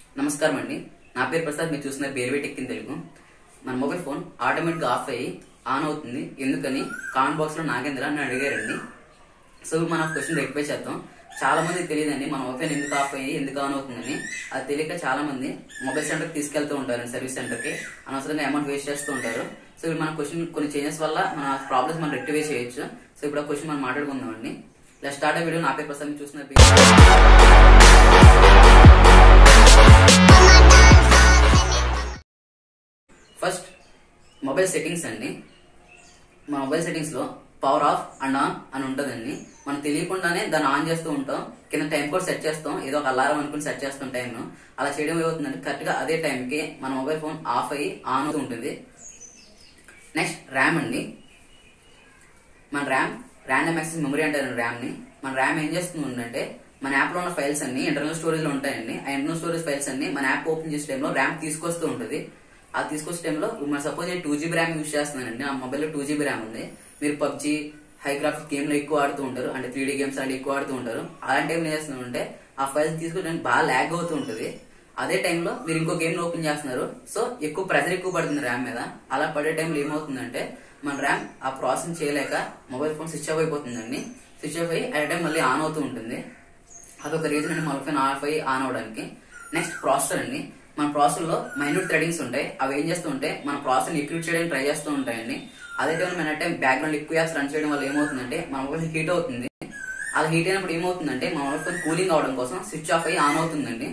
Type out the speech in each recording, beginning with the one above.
నమస్కారం అండి నా పేరు ప్రసాద్ మీరు చూస్తున్న బేర్వే టెక్ ఇన్ తెలుగు మన మొబైల్ ఫోన్ ఆటోమేటిక్ గా ఆఫ్ అయ్యి ఆన్ అవుతుంది ఎందుకని కామెంట్ బాక్స్ లో నాగేంద్ర అని అడిగారండి సో ఇప్పుడు మనం క్వశ్చన్ రెక్టిఫై చేద్దాం చాలా మంది తెలియదండి మన మొబైల్ ఎందుకు ఆఫ్ అయ్యి ఎందుకు ఆన్ అవుతుందని అది తెలియక చాలా మంది మొబైల్ సెంటర్ తీసుకెళ్తూ ఉంటారు సర్వీస్ సెంటర్ కి అనవసరంగా అమౌంట్ వేస్ట్ చేస్తూ ఉంటారు సో ఇప్పుడు మన క్వశ్చన్ కొన్ని చేంజెస్ వల్ల మన ప్రాబ్లమ్స్ మనం రెక్టిఫై చేయొచ్చు సో ఇప్పుడు ఆ క్వశ్చన్ మనం మాట్లాడుకుందాం అండి ఇలా స్టార్ట్ వీడియో నా పేరు ప్రసాద్ మీరు చూస్తున్న ఫస్ట్ మొబైల్ సెట్టింగ్స్ అండి మా మొబైల్ సెట్టింగ్స్ లో పవర్ ఆఫ్ అండ్ ఆన్ అని ఉంటుందండి మనం తెలియకుండానే దాన్ని ఆన్ చేస్తూ ఉంటాం కింద టైం కూడా సెట్ చేస్తాం ఏదో ఒక అలారం అనుకుని సెట్ చేస్తాం టైం అలా చేయడం ఏమవుతుందంటే కరెక్ట్ గా అదే టైంకి మన మొబైల్ ఫోన్ ఆఫ్ అయ్యి ఆన్ అవుతూ ఉంటుంది నెక్స్ట్ ర్యామ్ అండి మన ర్యామ్ ర్యాండమ్ యాక్సెస్ మెమరీ అంటారు ర్యామ్ ని మన ర్యామ్ ఏం చేస్తుందంటే మన యాప్ లో ఉన్న ఫైల్స్ అన్ని ఇంటర్నల్ స్టోరేజ్ లో ఉంటాయండి ఆ ఇంటర్నల్ స్టోరేజ్ ఫైల్స్ అన్ని మన యాప్ ఓపెన్ చేసే టైంలో ర్యామ్ తీసుకొస్తూ ఉంటుంది అది తీసుకొచ్చే టైంలో మన సపోజ్ నేను టూ జీబీ ర్యామ్ యూస్ చేస్తున్నానండి ఆ మొబైల్ లో టూ జీబీ ర్యామ్ ఉంది మీరు పబ్జీ హై గ్రాఫిక్ గేమ్ లో ఎక్కువ ఆడుతూ ఉంటారు అంటే త్రీ గేమ్స్ అంటే ఎక్కువ ఆడుతూ ఉంటారు అలాంటి టైంలో ఏం చేస్తున్నారంటే ఆ ఫైల్స్ తీసుకోవడానికి బాగా ల్యాగ్ అవుతూ ఉంటుంది అదే టైంలో మీరు ఇంకో గేమ్ లో ఓపెన్ చేస్తున్నారు సో ఎక్కువ ప్రెజర్ ఎక్కువ పడుతుంది ర్యామ్ మీద అలా పడే టైంలో ఏమవుతుందంటే మన ర్యామ్ ఆ ప్రాసెస్ చేయలేక మొబైల్ ఫోన్ స్విచ్ ఆఫ్ అయిపోతుందండి స్విచ్ ఆఫ్ అయ్యి అట్ టైం మళ్ళీ ఆన్ అవుతూ ఉంటుంది అదొక రీజన్ అండి మొబైల్ ఫోన్ ఆఫ్ అయ్యి ఆన్ అవడానికి నెక్స్ట్ ప్రాసెసర్ అండి మన ప్రాసెసర్ లో మైన్యూట్ థ్రెడింగ్స్ ఉంటాయి అవి ఏం చేస్తూ ఉంటే మన ప్రాసెస్ ఎక్యూట్ చేయడానికి ట్రై చేస్తూ ఉంటాయండి అదే టైం మన టైం బ్యాక్గ్రౌండ్ ఎక్కువ యాప్స్ రన్ చేయడం వల్ల ఏమవుతుందంటే మన మొబైల్ హీట్ అవుతుంది అలా హీట్ అయినప్పుడు ఏమవుతుందంటే మన మొబైల్ ఫోన్ కూలింగ్ అవడం కోసం స్విచ్ ఆఫ్ అయ్యి ఆన్ అవుతుందండి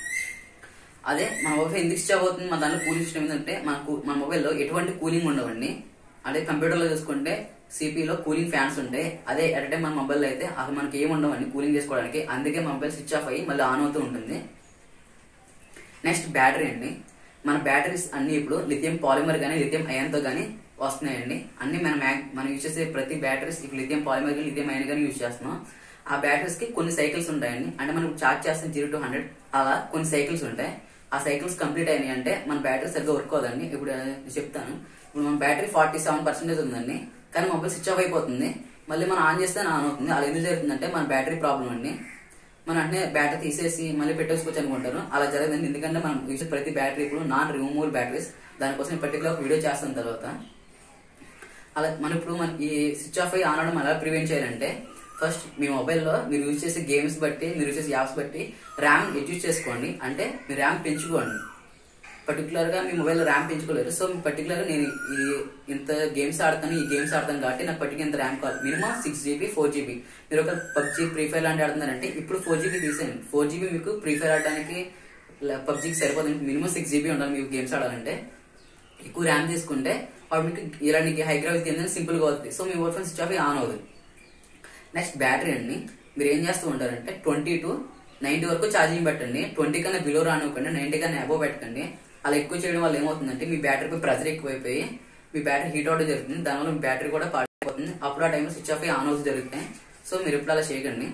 అదే మన మొబైల్ ఎందుకు స్విచ్ ఆఫ్ అవుతుంది మన దాంట్లో కూలింగ్ సిస్టమ్ ఏంటంటే మనకు మన మొబైల్లో ఎటువంటి కూలింగ్ ఉండవండి అదే కంప్యూటర్ లో చూసుకుంటే సిపిలో కూలింగ్ ఫ్యాన్స్ ఉంటాయి అదే ఎట్ టైం మన మొబైల్ అయితే అసలు మనకి ఏమి ఉండవండి కూలింగ్ చేసుకోవడానికి అందుకే మన మొబైల్ స్విచ్ ఆఫ్ అయ్యి మళ్ళీ ఆన్ అవుతూ ఉంటుంది నెక్స్ట్ బ్యాటరీ అండి మన బ్యాటరీస్ అన్ని ఇప్పుడు లిథియం పాలిమర్ గానీ లిథియం అయాన్ తో గానీ వస్తున్నాయండి అన్ని మన మ్యాక్ మనం యూజ్ చేసే ప్రతి బ్యాటరీస్ ఇప్పుడు లిథియం పాలిమర్ కానీ లిథియం అయాన్ కానీ యూజ్ చేస్తున్నాం ఆ బ్యాటరీస్ కి కొన్ని సైకిల్స్ ఉంటాయండి అంటే మనం చార్జ్ చేస్తాం జీరో టు హండ్రెడ్ అలా కొన్ని సైకిల్స్ ఉంటాయి ఆ సైకిల్స్ కంప్లీట్ అయినాయి అంటే మన బ్యాటరీ సరిగ్గా వర్క్ అవ్వదండి ఇప్పుడు నేను చెప్తాను ఇప్పుడు మన బ్యాటరీ ఫార్టీ సెవెన్ పర్సెంటేజ్ ఉందండి కానీ మొబైల్ స్విచ్ ఆఫ్ అయిపోతుంది మళ్ళీ మనం ఆన్ చేస్తే ఆన్ అవుతుంది అలా ఎందుకు జరుగుతుందంటే మన బ్యాటరీ ప్రాబ్లం అండి మనం అంటే బ్యాటరీ తీసేసి మళ్ళీ పెట్టేసుకోవచ్చు అనుకుంటారు అలా జరగదండి ఎందుకంటే మనం యూజ్ ప్రతి బ్యాటరీ ఇప్పుడు నాన్ రిమూవబుల్ బ్యాటరీస్ దానికోసం పర్టికులర్ వీడియో చేస్తాం తర్వాత అలా మనం ఇప్పుడు మన ఈ స్విచ్ ఆఫ్ అయ్యి ఆన్ అవడం ఎలా ప్రివెంట్ చేయాలంటే ఫస్ట్ మీ మొబైల్లో మీరు యూజ్ చేసే గేమ్స్ బట్టి మీరు యూజ్ చేసే యాప్స్ బట్టి ర్యామ్ అడ్జస్ట్ చేసుకోండి అంటే మీ ర్యామ్ పెంచుకోండి పర్టికులర్ గా మీ మొబైల్ ర్యామ్ పెంచుకోలేరు సో పర్టికులర్ గా నేను ఈ ఇంత గేమ్స్ ఆడతాను ఈ గేమ్స్ ఆడతాను కాబట్టి నాకు పర్టికులర్ ఇంత ర్యామ్ కావాలి minimum six GB four GB మీరు ఒక పబ్జీ ఫ్రీ ఫైర్ లాంటి ఆడుతున్నారంటే ఇప్పుడు ఫోర్ జీబీ తీసేయండి ఫోర్ జీబీ మీకు ఫ్రీ ఫైర్ ఆడడానికి పబ్జీకి సరిపోతుంది మినిమం సిక్స్ జీబీ ఉండాలి మీకు గేమ్స్ ఆడాలంటే ఎక్కువ ర్యామ్ తీసుకుంటే అప్పుడు మీకు ఇలాంటి హై గ్రాఫిక్ గేమ్ సింపుల్ గా అవుతుంది సో మీ mobile phone switch off on అవుతుంది నెక్స్ట్ బ్యాటరీ అండి మీరు ఏం చేస్తూ ఉంటారంటే ట్వంటీ టు నైన్టీ వరకు ఛార్జింగ్ పెట్టండి ట్వంటీ కన్నా బిలో రానివ్వకండి నైన్టీ కన్నా అబోవ్ పెట్టకండి అలా ఎక్కువ చేయడం వల్ల ఏమవుతుందంటే మీ బ్యాటరీపై ప్రెజర్ ఎక్కువైపోయి మీ బ్యాటరీ హీట్ అవడం జరుగుతుంది దానివల్ల మీ బ్యాటరీ కూడా పాడైపోతుంది అప్పుడు ఆ టైంలో స్విచ్ ఆఫ్ ఆన్ అవుతూ జరుగుతాయి సో మీరు ఇప్పుడు అలా చేయకండి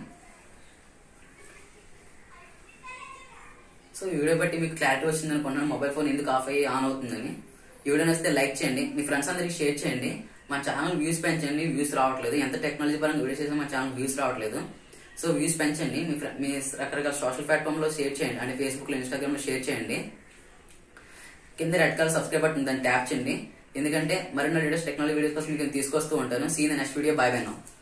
సో ఈ వీడియో బట్టి మీకు క్లారిటీ వచ్చింది అనుకున్నాను మొబైల్ ఫోన్ ఎందుకు ఆఫ్ అయ్యి ఆన్ అవుతుందని ఈ వీడియో నచ్చితే లైక్ చేయండి మీ ఫ్రెండ్స్ అందరికి షేర్ చేయండి మా ఛానల్ వ్యూస్ పెంచండి వ్యూస్ రావట్లేదు ఎంత టెక్నాలజీ పరంగా వీడియో చేసినా మా ఛానల్ వ్యూస్ రావట్లేదు సో వ్యూస్ పెంచండి మీ ఫ్రె- మీ రకరకాల సోషల్ ప్లాట్ఫామ్ లో షేర్ చేయండి అంటే ఫేస్బుక్ లో ఇన్స్టాగ్రామ్ లో షేర్ చేయండి కింద రెడ్ కలర్ సబ్స్క్రైబ్ బటన్ దాన్ని ట్యాప్ చేయండి ఎందుకంటే మరిన్ని లేటెస్ట్ టెక్నాలజీ వీడియోస్ కోసం మీకు నేను తీసుకొస్తూ ఉంటాను see next video bye bye now